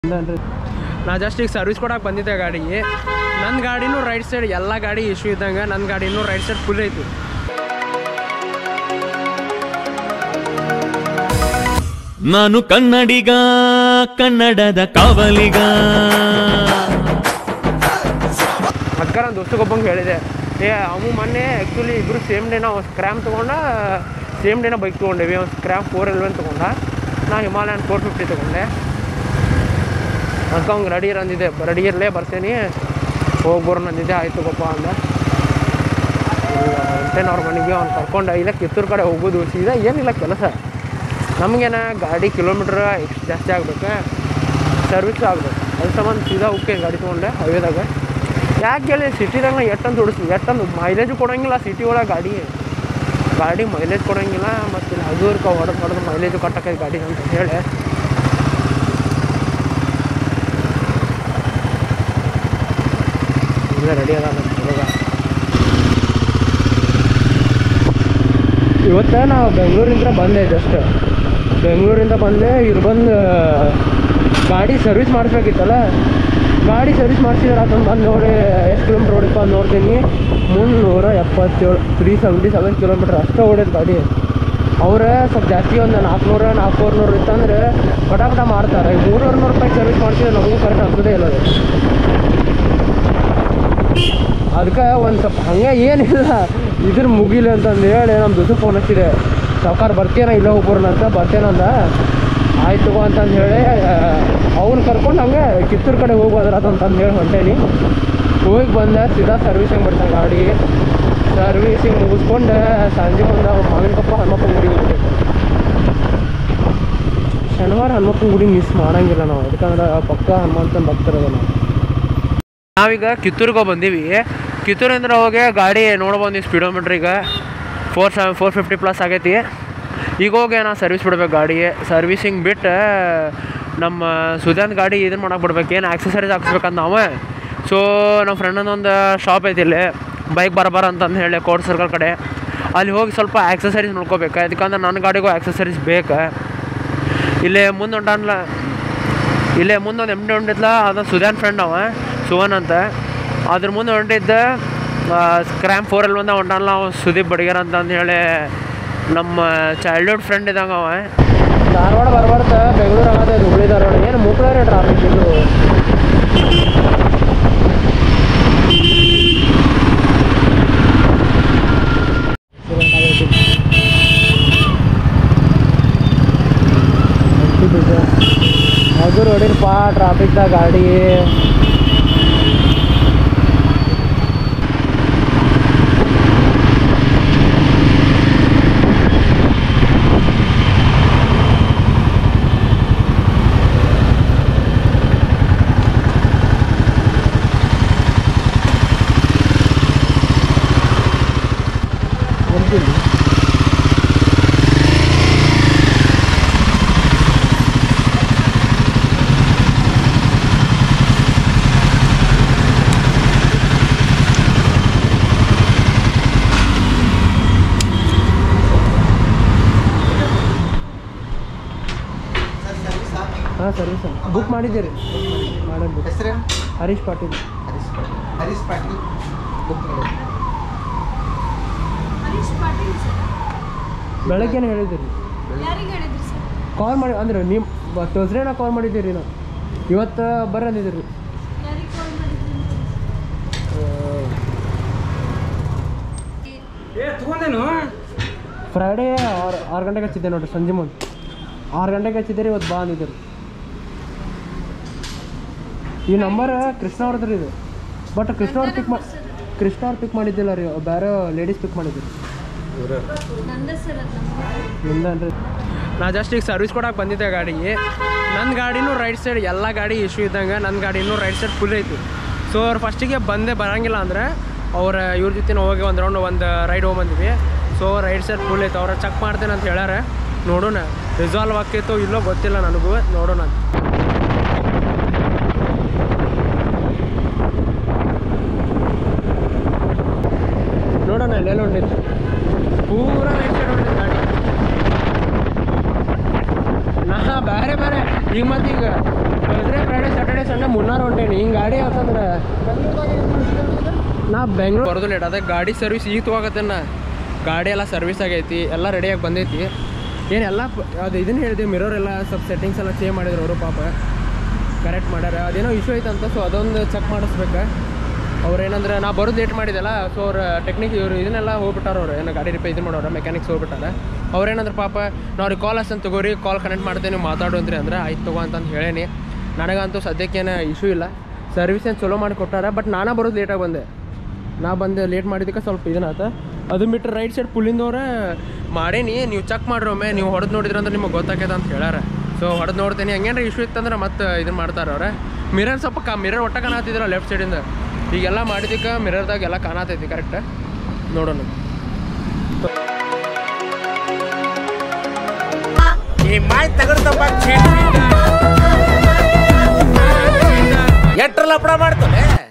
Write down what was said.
ಇಂದನ್ರಿ ನಾ ಜಸ್ಟ್ ಈಗ ಸರ್ವಿಸ್ ಕೊಡಕ್ಕೆ ಬಂದಿದ್ದೆ ಗಾಡಿಗೆ ನನ್ನ ಗಾಡಿನೂ ರೈಟ್ ಸೈಡ್ ಎಲ್ಲ ಗಾಡಿ ಇಶ್ಯೂ ಇದ್ದಂಗೆ ನನ್ನ ಗಾಡಿನೂ ರೈಟ್ ಸೈಡ್ ಫುಲ್ ಐತಿ ನಾನು ಕನ್ನಡಿಗ ಕನ್ನಡದ ಕಾವಲಿಗ ಅದಕ್ಕೆ ನನ್ನ ದೋಸ್ತಗೊಬ್ಬಂಗೆ ಹೇಳಿದೆ ಏ ಅವು ಮೊನ್ನೆ ಆ್ಯಕ್ಚುಲಿ ಇಬ್ಬರು ಸೇಮ್ ಡೇನ ಅವ್ನು ಸ್ಕ್ರ್ಯಾಮ್ ತೊಗೊಂಡ ಸೇಮ್ ಡೇನ ಬೈಕ್ ತೊಗೊಂಡೇವಿ ಅವ್ನು ಸ್ಕ್ರ್ಯಾಮ್ ಫೋರ್ ಎಲ್ವೆನ್ ತೊಗೊಂಡ ನಾ ಹಿಮಾಲಯನ್ ಫೋರ್ ಫಿಫ್ಟಿ ತೊಗೊಂಡೆ ಅದಕ್ಕೆ ಅವ್ನಿಗೆ ರೆಡಿ ಅಂದಿದ್ದೆ ರೆಡಿ ಇರಲೇ ಬರ್ತೀನಿ ಹೋಗಿ ಬರೋಣ ಅಂದಿದ್ದೆ ಆಯ್ತು ಗೊಪ್ಪ ಅಂದ ಹೊಂಟೇನ ಅವ್ರ ಮನೆಗೆ ಅವ್ನು ಕರ್ಕೊಂಡು ಇಲ್ಲ ಕಿತ್ತೂರು ಕಡೆ ಹೋಗೋದು ಸೀದಾ ಏನಿಲ್ಲ ಕೆಲಸ ನಮಗೇನ ಗಾಡಿ ಕಿಲೋಮೀಟ್ರ್ ಎಷ್ಟು ಜಾಸ್ತಿ ಆಗ್ಬೇಕು ಸರ್ವಿಸ್ ಆಗ್ಬೇಕು ಅದ್ರ ಸಂಬಂಧ ಸೀದಾ ಹೋಗ್ಕೆ ಗಾಡಿ ತೊಗೊಂಡೆ ಹೈವೇದಾಗ ಯಾಕೆ ಹೇಳಿ ಸಿಟಿದಾಗ ನಾ ಎಷ್ಟೊಂದು ಓಡಿಸ್ತೀವಿ ಎಷ್ಟೊಂದು ಮೈಲೇಜು ಕೊಡೋಂಗಿಲ್ಲ ಸಿಟಿ ಒಳಗೆ ಗಾಡಿ ಗಾಡಿ ಮೈಲೇಜ್ ಕೊಡೋಂಗಿಲ್ಲ ಮತ್ತು ಇಲ್ಲಿ ಹಗುರ್ಕ ಹೊಡೆದು ಹೊಡೆದು ಮೈಲೇಜು ಕಟ್ಟಕ್ಕೆ ಗಾಡಿ ಅಂತ ಹೇಳಿ ಇಲ್ಲ ರೆಡಿ ಅದ ನಮ್ಮ ಹುಡುಗ ಇವತ್ತು ನಾವು ಬೆಂಗಳೂರಿಂದ ಬಂದೆ ಜಸ್ಟ್ ಬೆಂಗಳೂರಿಂದ ಬಂದೆ ಇವ್ರು ಬಂದು ಗಾಡಿ ಸರ್ವಿಸ್ ಮಾಡಿಸ್ಬೇಕಿತ್ತಲ್ಲ ಗಾಡಿ ಸರ್ವಿಸ್ ಮಾಡಿಸಿದ್ರೆ ಅದನ್ನು ಬಂದು ನೋಡಿ ಎಷ್ಟು ಕಿಲೋಮೀಟ್ರ್ ಓಡಿಪ್ಪ ಅಂತ ನೋಡ್ತೀನಿ ಮುನ್ನೂರ ಎಪ್ಪತ್ತೇಳು ತ್ರೀ ಸೆವೆಂಟಿ ಸೆವೆನ್ ಕಿಲೋಮೀಟ್ರ್ ಅಷ್ಟೇ ಓಡಿದ ಗಾಡಿ ಅವ್ರೆ ಸ್ವಲ್ಪ ಜಾಸ್ತಿ ಒಂದು ನಾಲ್ಕುನೂರ ನಾಲ್ಕೂವರೆ ನೂರು ಇತ್ತಂದ್ರೆ ಪಟ ಪಟ ಮಾಡ್ತಾರೆ ಮೂರುವರೆ ನೂರು ರೂಪಾಯಿ ಸರ್ವಿಸ್ ಮಾಡ್ಸಿದ್ರೆ ನಮಗೂ ಕರೆಕ್ಟ್ ಅನ್ಸೋದೇ ಇಲ್ಲ ಅದು ಅದಕ್ಕೆ ಒಂದು ಸ್ವಲ್ಪ ಹಂಗೆ ಏನಿಲ್ಲ ಇದ್ರ ಮುಗಿಲಿ ಅಂತಂದು ಹೇಳಿ ನಮ್ಮ ದುಸು ಫೋನ್ ಹಚ್ಚಿದೆ ಸಾವ್ಕಾರ ಬರ್ತೀನ ಇಲ್ಲ ಹೋಗ್ಬರೋಣ ಅಂತ ಬರ್ತೇನಂದ ಆಯ್ತು ತಗೋ ಅಂತಂದು ಹೇಳಿ ಅವ್ನು ಕರ್ಕೊಂಡು ಹಂಗೆ ಕಿತ್ತೂರು ಕಡೆ ಹೋಗ್ಬೋದ್ರ ಅಂತಂದು ಹೇಳಿ ಹೊಂಟೇನಿ ಹೋಗಿ ಬಂದ ಸೀದಾ ಸರ್ವಿಸಿಂಗ್ ಮಾಡ್ತಾನೆ ಗಾಡಿ ಸರ್ವಿಸಿಂಗ್ ಮುಗಿಸ್ಕೊಂಡು ಸಂಜೆ ಒಂದು ಮಾವಿನ ಕಪ್ಪ ಹನುಮಪ್ಪನ ಗುಡಿ ಹೋಗ್ಬೇಕು ಶನಿವಾರ ಹನುಮಪ್ಪನ ಗುಡಿ ಮಿಸ್ ಮಾಡಂಗಿಲ್ಲ ನಾವು ಯಾಕಂದ್ರೆ ಪಕ್ಕ ಹನುಮಂತನ ಭಕ್ತರದ ನಾವು ನಾವೀಗ ಕಿತ್ತೂರಿಗೆ ಬಂದೀವಿ ಕಿತ್ತೂರಿಂದ ಹೋಗಿ ಗಾಡಿ ನೋಡ್ಬಂದು ಸ್ಪೀಡೋಮೀಟ್ರ್ ಈಗ four seven four fifty plus ಆಗೈತಿ ಈಗ ಹೋಗಿ ನಾ ಸರ್ವಿಸ್ ಬಿಡ್ಬೇಕು ಗಾಡಿಗೆ ಸರ್ವಿಸಿಂಗ್ ಬಿಟ್ಟು ನಮ್ಮ ಸುಧಾನ್ ಗಾಡಿ ಇದನ್ನ ಮಾಡಕ್ಕೆ ಬಿಡ್ಬೇಕು ಏನು ಆಕ್ಸಸರೀಸ್ ಹಾಕ್ಸ್ಬೇಕಂತ ನಾವು ಸೊ ನಮ್ಮ ಫ್ರೆಂಡನ ಒಂದು ಶಾಪ್ ಐತಿ ಇಲ್ಲಿ ಬೈಕ್ ಬರಬಾರ ಅಂತಂದು ಹೇಳಿ ಕೋರ್ಟ್ ಸರ್ಕಲ್ ಕಡೆ ಅಲ್ಲಿ ಹೋಗಿ ಸ್ವಲ್ಪ ಆಕ್ಸಸರೀಸ್ ನೋಡ್ಕೋಬೇಕು ಯಾಕಂದ್ರೆ ನನ್ನ ಗಾಡಿಗೂ ಆಕ್ಸಸರೀಸ್ ಬೇಕು ಇಲ್ಲೇ ಮುಂದೆ ಹೊಂಟಾನ್ಲ ಇಲ್ಲೇ ಮುಂದೊಂದು ಎಮ್ ಡಿ ಹೊಂಟಿದ್ಲ ಅದೊಂದು ಸುಧಾನ್ ಫ್ರೆಂಡ್ ಅವ ಸುವನ್ ಅಂತ ಅದ್ರ ಮುಂದೆ ಹೊಂಟಿದ್ದ ಸ್ಕ್ರ್ಯಾಮ್ ಫೋರಲ್ಲಿ ಬಂದ ಹೊಂಟಾನಲ್ಲ ಅವ ಸುದೀಪ್ ಬಡಿಗರ್ ಅಂತ ಅಂದ್ ಹೇಳಿ ನಮ್ಮ ಚೈಲ್ಡ್ಹುಡ್ ಫ್ರೆಂಡ್ ಇದ್ದಂಗೆ ಅವ ಧಾರವಾಡ ಬರ್ಬಾರ್ದ ಬೆಂಗಳೂರು ಆಗತ್ತೆ ಹುಬ್ಳಿ ಧಾರವಾಡ ಏನು ಮುಕ್ಳಾರೆ ಟ್ರಾಫಿಕ್ ಇದು ಅದು ನೋಡಿರಪ್ಪ ಟ್ರಾಫಿಕ್ದಾಗ ಗಾಡಿ ಹಾಂ ಸರ್ವಿಸ್ ಬುಕ್ ಮಾಡಿದ್ದೀರಿ ಮಾಡೋದು ಬುಕ್ ಹೆಸರೇನು ಹರೀಶ್ ಪಾಟೀಲ್ ಹರೀಶ್ ಹರೀಶ್ ಪಾಟೀಲ್ ಬುಕ್ ಮಾಡಿ ಹರೀಶ್ ಪಾಟೀಲ್ ಸರ್ ಬೆಳಗ್ಗೆನೇ ಹೇಳಿದ್ದೀರಿ ಯಾರಿಗೆ ಹೇಳಿದ್ರಿ ಸರ್ ಕಾಲ್ ಮಾಡಿ ಅಂದ್ರೆ ನೀವು ತೋಸ್ರೇನ ಕಾಲ್ ಮಾಡಿದ್ದೀರಿ ನಾವು ಇವತ್ತು ಬರ್ರಿ ಅಂದಿದ್ದೀರಿ ಯಾರಿಗೆ ಕಾಲ್ ಮಾಡಿದ್ರಿ ಫ್ರೈಡೇ ಆರು ಆರು ಗಂಟೆಗೆ ಹಚ್ಚಿದ್ದೆ ನೋಡ್ರಿ ಸಂಜೆ ಮುಂದೆ ಆರು ಗಂಟೆಗೆ ಹಚ್ಚಿದ್ದೀರಿ ಇವತ್ತು ಬಾ ಅಂದಿದ್ದೀರಿ ಈ ನಂಬರ್ ಕೃಷ್ಣ ಅವ್ರದ್ರಿ ಇದು ಬಟ್ ಕೃಷ್ಣ ಅವ್ರು ಪಿಕ್ ಮಾಡಿ ಕೃಷ್ಣ ಅವ್ರು ಪಿಕ್ ಮಾಡಿದ್ದಿಲ್ಲ ರೀ ಬೇರೆ ಲೇಡೀಸ್ ಪಿಕ್ ಮಾಡಿದ್ದೀರಿ ನಂದ ಸರ್ ಅದು ನಂಬರ್ ನಿಮ್ದನ್ರಿ ನಾ ಜಸ್ಟ್ ಈಗ ಸರ್ವಿಸ್ ಕೊಡಕ್ಕೆ ಬಂದಿದ್ದೆ ಗಾಡಿಗೆ ನನ್ನ ಗಾಡಿನೂ ರೈಟ್ ಸೈಡ್ ಎಲ್ಲ ಗಾಡಿ ಇಶ್ಯೂ ಇದ್ದಂಗೆ ನನ್ನ ಗಾಡಿನೂ ರೈಟ್ ಸೈಡ್ ಫುಲ್ ಐತಿ ಸೊ ಅವ್ರು ಫಸ್ಟಿಗೆ ಬಂದೇ ಬರೋಂಗಿಲ್ಲ ಅಂದ್ರೆ ಅವ್ರ ಇವ್ರ ಜೊತೆ ನಾವು ಹೋಗಿ ಒಂದು ರೌಂಡ್ ಒಂದು ರೈಡ್ ಹೋಗ್ಬಂದಿವಿ ಸೊ ರೈಟ್ ಸೈಡ್ ಫುಲ್ ಐತೆ ಅವ್ರ ಚೆಕ್ ಮಾಡ್ತೇನೆ ಅಂತ ಹೇಳ್ಯಾರ ನೋಡೋಣ ರಿಸಾಲ್ವ್ ಆಕೈತೋ ಇಲ್ಲೋ ಗೊತ್ತಿಲ್ಲ ನನಗೂ ನೋಡೋಣ ನೋಡೋಣ ಎಲ್ಲೆಲ್ಲ ಹೊಂಟಿತ್ತು ಪೂರ ರೈಟ್ ಸೈಡ್ ಹೊಂಟಿತ್ತು ಗಾಡಿ ನಾ ಬೇರೆ ಬೇರೆ ಈಗ ಮತ್ತೆ ಈಗ ಹೋದ್ರೆ ನಾ ಬೆಂಗ್ಳೂರು ಬರೋದು ಲೇಟ್ ಅದೇ ಗಾಡಿ ಸರ್ವಿಸ್ ಈಗ ತೊಗೋಕತ್ತೆ ನಾ ಗಾಡಿ ಎಲ್ಲ ಸರ್ವಿಸ್ ಆಗೈತಿ ಎಲ್ಲ ರೆಡಿಯಾಗಿ ಬಂದೈತಿ ಏನೆಲ್ಲ ಅದು ಇದನ್ನ ಹೇಳಿದೆ ಮಿರರ್ ಎಲ್ಲ ಸ್ವಲ್ಪ ಸೆಟ್ಟಿಂಗ್ಸ್ ಎಲ್ಲ ಚೇಂಜ್ ಮಾಡಿದ್ರು ಅವರು ಪಾಪ ಕರೆಕ್ಟ್ ಮಾಡ್ಯಾರ ಅದೇನೋ ಇಶ್ಯೂ ಐತಂತ ಸೊ ಅದೊಂದು ಚೆಕ್ ಮಾಡಿಸ್ಬೇಕು ಅವ್ರು ಏನಂದ್ರೆ ನಾ ಬರೋದು ಲೇಟ್ ಮಾಡಿದೆಲ್ಲ ಸೊ ಅವ್ರ ಟೆಕ್ನಿಕ್ ಇವರು ಇದನ್ನೆಲ್ಲ ಹೋಗ್ಬಿಟ್ಟಾರ ಅವ್ರು ಏನೋ ಗಾಡಿ ರಿಪೇರ್ ಇದು ಮಾಡೋರು ಮೆಕ್ಯಾನಿಕ್ಸ್ ಹೋಗ್ಬಿಟ್ಟಾರ ಅವ್ರೇನಂದ್ರೆ ಪಾಪ ನಾವು ಅವ್ರಿಗೆ ಕಾಲ್ ಅಷ್ಟಂತ ತಗೋರಿ ಕಾಲ್ ಕನೆಕ್ಟ್ ಮಾಡ್ತೇನೆ ನೀವು ಮಾತಾಡು ಅಂದ್ರಿ ಅಂದ್ರೆ ಆಯ್ತು ತಗೋ ಅಂತಂದು ಹೇಳೇನಿ ನನಗಂತೂ ಸದ್ಯಕ್ಕೇನು ಇಶ್ಯೂ ಇಲ್ಲ ಸರ್ವಿಸ್ ಏನು ಚಲೋ ಮಾಡಿ ಕೊಟ್ಟಾರ ಬಟ್ ನಾನೇ ಬರೋದು ಲೇಟಾಗಿ ಬಂದೆ ನಾ ಬಂದೆ ಲೇಟ್ ಮಾಡಿದ್ದಕ್ಕೆ ಸ್ವಲ್ಪ ಇದನ್ನಾತ ಅದನ್ನ ಬಿಟ್ಟರೆ ರೈಟ್ ಸೈಡ್ ಪುಲ್ಲಿಂದವ್ರೆ ಮಾಡೇನಿ ನೀವು ಚೆಕ್ ಮಾಡ್ರಿ ಒಮ್ಮೆ ನೀವು ಹೊಡೆದು ನೋಡಿದ್ರೆ ಅಂದ್ರೆ ನಿಮಗೆ ಗೊತ್ತಾಗ್ಯದ ಅಂತ ಹೇಳ್ಯಾರ ಸೊ ಹೊಡೆದು ನೋಡ್ತೇನೆ ಹಂಗೇನ್ರ ಇಶ್ಯೂ ಇತ್ತಂದ್ರೆ ಮತ್ತೆ ಇದನ್ನ ಮಾಡ್ತಾರೆ ಅವ್ರೆ ಮಿರರ್ ಸ್ವಲ್ಪ ಕ ಮಿರರ್ ಒಟ್ಟ ಕಾಣತ್ತಿದ್ರ ಲೆಫ್ಟ್ ಸೈಡಿಂದ ಈಗೆಲ್ಲ ಮಾಡಿದ್ದಕ್ಕೆ ಮಿರರ್ದಾಗ ಎಲ್ಲ ಕಾಣತೈತಿ ಕರೆಕ್ಟ್ ನೋಡೋಣ ಈ ಮಾಯ್ ತಗಡ್ತಪ್ಪ ಎಟ್ರ ಲಪಡ ಮಾಡ್ತಾನೆ